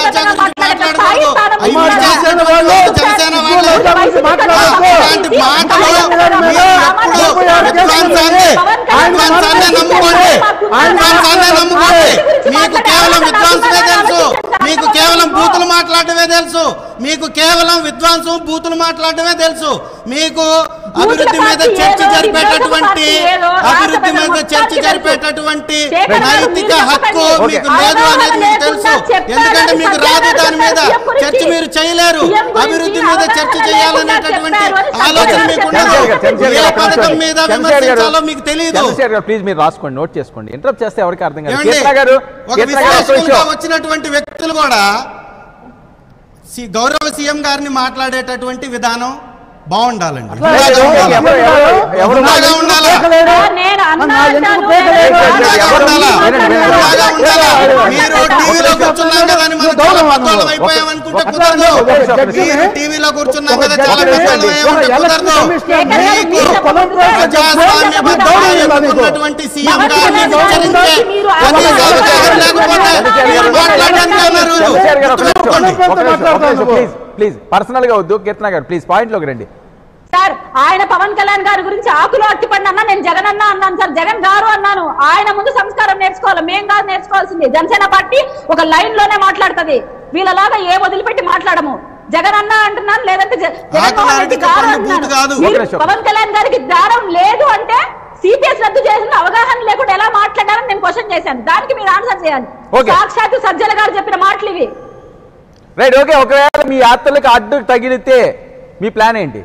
వ్యక్తిగతంగా మాట్లాడే మాట్లాడకూడదు. స్థాయి స్థానం అయ్యి ఉందా? జనసేన వాళ్ళు, జనసేన వాళ్ళు. వైసీపీ అలాంటి మాటలు మీరు ఎప్పుడు విద్వాంసాన్ని విద్వాంసాన్ని నమ్ముకోండి విద్వాంసాన్ని నమ్ముకోండి మీకు కేవలం విద్వాంసమే తెలుసు మీకు కేవలం బూతులు మాట్లాడటమే తెలుసు మీకు కేవలం విద్వాంసం బూతులు మాట్లాడటమే తెలుసు మీకు అభివృద్ధి మీద చర్చ జరిపేటటువంటి అభివృద్ధి మీద చర్చ జరిపేటటువంటి నైతిక హక్కు మీకు లేదు అనేది మీకు తెలుసు ఎందుకంటే మీకు రాదు దాని మీద చర్చ మీరు చేయలేరు అభివృద్ధి మీద చర్చ చేయాలనేటటువంటి ఆలోచన మీకు ఉండదు ఏ పథకం మీద విమర్శించాలో మీకు తెలియదు చంద్రశేఖర్ గారు ప్లీజ్ మీరు రాసుకోండి నోట్ చేసుకోండి ఇంటరప్ట్ చేస్తే ఎవరికి అర్థం కాదు ఏమండి? కీర్తన గారు ఒక కీర్తన గారు ఒక్క విశ్లేషకులుగా నిమిషం. వచ్చినటువంటి వ్యక్తులు కూడా సి- గౌరవ సీఎం గారిని మాట్లాడేటటువంటి విధానం బాగుండాలండి ఇలాగా ఉండాలా? ఎవరు- ఎవరు- ఎవరు ఇలాగా ఉండాలా నేను అన్నా ఎందుకు అంటాను, పేదలేదు? నేను ఇలాగా ఎవరు- ఉండాలా? వినండి, వినండి. ఇలాగా ఉండాలా? మీరు టీవీలో కూర్చున్నాం కదా అని మనం చాలా పెద్దోళ్ళం అయిపోయాం అనుకుంటే కుదరదు మీరు టీవీలో కూర్చున్నాం కదా చాలా పెద్దోళ్ళం అయ్యామంటే కుదరదు మీకు ప్రజాస్వామ్యబద్ధంగా ఎన్నుకున్నటువంటి సీఎం గారిని విచ్చరించే కనీస అవగాహన లేకపోతే మీరు మాట్లాడడానికి అన్నారు చంద్రశేఖర్ గారు ఒక్క నిమిషం. గుర్తుపెట్టుకోండి. ఒక్క నిమిషం, ఒక్క నిమిషం, ప్లీజ్ ప్లీజ్ పర్సనల్ గా వద్దు కీర్తన గారు ప్లీజ్ పాయింట్ లోకి రండి సార్ ఆయన పవన్ కళ్యాణ్ గారి గురించి ఆకులు అట్టిపండి అన్నా నేను జగన్ అన్న అన్నాను సార్ జగన్ గారు అన్నాను ఆయన ముందు సంస్కారం నేర్చుకోవాలి మేం కాదు నేర్చుకోవాల్సింది జనసేన పార్టీ ఒక లైన్ లోనే మాట్లాడుతుంది వీళ్ళలాగా ఏ వదిలిపెట్టి మాట్లాడము జగన్ అన్న అంటున్నాను లేదంటే జ- జగన్మోహన్ రెడ్డి గారు ఆకులు అంటున్నాను బూతు కాదు. మీరు ఒక నిమిషం. పవన్ కళ్యాణ్ గారికి జ్ఞానం లేదు అంటే సిపిఎస్ రద్దు చేసిన అవగాహన లేకుండా ఎలా మాట్లాడారని నేను క్వశ్చన్ చేశాను దానికి మీరు ఆన్సర్ చేయాలి Okay. సాక్షాత్తు సజ్జల గారు చెప్పిన మాటలు ఇవి రైట్ ఓకే ఒకవేళ మీ యాత్రలకు అడ్డు తగిలితే మీ ప్లాన్ ఏంటి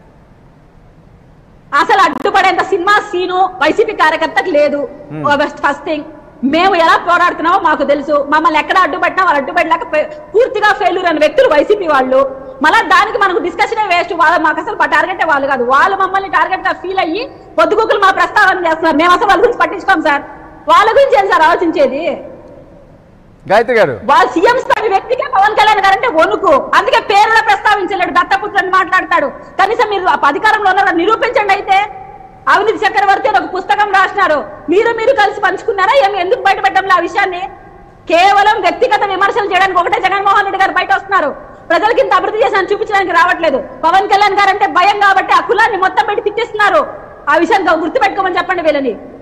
అసలు అడ్డుపడేంత సినిమా సీను వైసీపీ కార్యకర్తకు లేదు ఫస్ట్ థింగ్ మేము ఎలా పోరాడుతున్నామో మాకు తెలుసు మమ్మల్ని ఎక్కడ అడ్డుపట్టినా వాళ్ళు అడ్డుపడలేక పే- పూర్తిగా ఫెయిల్యూర్ అయిన వ్యక్తులు వైసీపీ వాళ్ళు మళ్ళీ దానికి మనకు డిస్కషన్ వేస్ట్ వాళ్ళ మాకు అసలు టార్గెట్ వాళ్ళు కాదు వాళ్ళు మమ్మల్ని టార్గెట్ గా ఫీల్ అయ్యి పొద్దుగుకులు మా ప్రస్తావన చేస్తున్నారు మేము అసలు వాళ్ళ గురించి పట్టించుకోం సార్ వాళ్ళ గురించి ఏం సార్ ఆలోచించేది గాయత్రి గారు వాళ్ళ సీఎం స్థాయి వ్యక్తికే పవన్ కళ్యాణ్ గారు అంటే వణుకు అందుకే పేరులో ప్రస్తావించలేడు దత్తపుత్రుని మాట్లాడతాడు కనీసం మీరు ఆ అధికారంలో ఉన్నారని నిరూపించండి అయితే అవినీతి చక్రవర్తి అని ఒక పుస్తకం రాసినారు మీరు మీరు కలిసి పంచుకున్నారా ఏమి ఎందుకు బయటపెట్టంలో ఆ విషయాన్ని కేవలం వ్యక్తిగత విమర్శలు చేయడానికి ఒకటే జగన్మోహన్ రెడ్డి గారు బయట వస్తున్నారు ప్రజలకి ఇంత అభివృద్ధి చేసిన చూపించడానికి రావట్లేదు పవన్ కళ్యాణ్ గారు అంటే భయం కాబట్టి ఆ కులాన్ని మొత్తం పెట్టి తిట్టిస్తున్నారు ఆ విషయం గుర్తుపెట్టుకోమని చెప్పండి వీళ్ళని